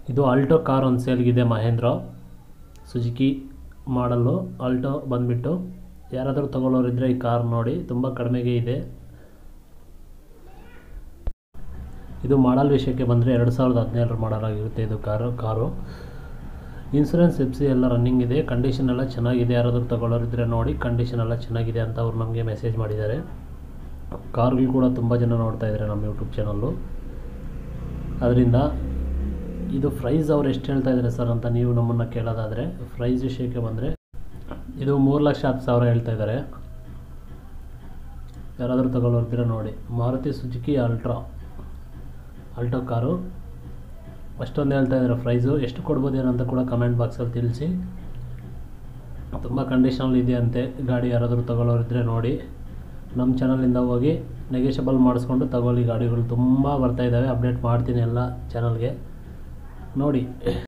ಇದು Alto car ಒಂದು ಸೇಲ್ಗಿದೆ ಮಹೇಂದ್ರ ಸುಜುಕಿ ಮಾಡಲ್ಲು ಆಲ್ಟೋ ಬಂದುಬಿಟ್ಟು ಯಾರಾದರೂ ತಗೊಳ್ಳೋರಿದ್ದರೆ ಈ ಕಾರ್ ನೋಡಿ ತುಂಬ ಕಡಿಮೆಗೆ ಇದೆ ಇದು ಮಾಡಲ್ ವಿಷಯಕ್ಕೆ ಬಂದರೆ ಎರಡು ಸಾವಿರದ ಹದಿನೇಳರ ಮಾಡಲ್ ಆಗಿರುತ್ತೆ ಇದು car car insurance F C ಎಲ್ಲ ರನ್ನಿಂಗ್ ಇದೆ ಕಂಡೀಷನ್ ಎಲ್ಲ ಚೆನ್ನಾಗಿದೆ ಯಾರಾದರೂ ತಗೊಳ್ಳೋರಿದ್ದರೆ ನೋಡಿ ಕಂಡೀಷನ್ ಎಲ್ಲ ಚೆನ್ನಾಗಿದೆ ಅಂತ ಅವ್ರು ನಮಗೆ ಮೆಸೇಜ್ ಮಾಡಿದ್ದಾರೆ ಕಾರ್ಗಳು ಕೂಡ ತುಂಬ ಜನ ನೋಡ್ತಾ ಇದ್ದಾರೆ ನಮ್ಮ ಯೂಟ್ಯೂಬ್ ಚಾನಲ್ಲು ಅದರಿಂದ ಇದು ಪ್ರೈಸ್ ಅವ್ರು ಎಷ್ಟು ಹೇಳ್ತಾ ಇದ್ದಾರೆ ಸರ್ ಅಂತ ನೀವು ನಮ್ಮನ್ನು ಕೇಳೋದಾದರೆ ಪ್ರೈಸ್ ವಿಷಯಕ್ಕೆ ಬಂದರೆ ಇದು ಮೂರು ಲಕ್ಷ ಹತ್ತು ಸಾವಿರ ಹೇಳ್ತಾ ಇದ್ದಾರೆ ಯಾರಾದರೂ ತಗೊಳ್ಳೋರಿದ್ರೆ ನೋಡಿ Maruti Suzuki ultra Alto car ಅಷ್ಟೊಂದು ಹೇಳ್ತಾ ಇದ್ದಾರೆ ಪ್ರೈಸು ಎಷ್ಟು ಕೊಡ್ಬೋದು ಅಂತ ಕೂಡ ಕಮೆಂಟ್ ಬಾಕ್ಸಲ್ಲಿ ತಿಳಿಸಿ ತುಂಬ ಕಂಡೀಷನಲ್ಲಿ ಇದೆಯಂತೆ ಗಾಡಿ ಯಾರಾದರೂ ತಗೊಳ್ಳೋರಿದ್ರೆ ನೋಡಿ ನಮ್ಮ ಚಾನಲಿಂದ ಹೋಗಿ ನೆಗೆಷಬಲ್ ಮಾಡಿಸ್ಕೊಂಡು ತಗೊಳ್ಳಿ ಗಾಡಿಗಳು ತುಂಬ ಬರ್ತಾ ಇದ್ದಾವೆ ಅಪ್ಡೇಟ್ ಮಾಡ್ತೀನಿ ಎಲ್ಲ ಚಾನಲ್ಗೆ ನೋಡಿ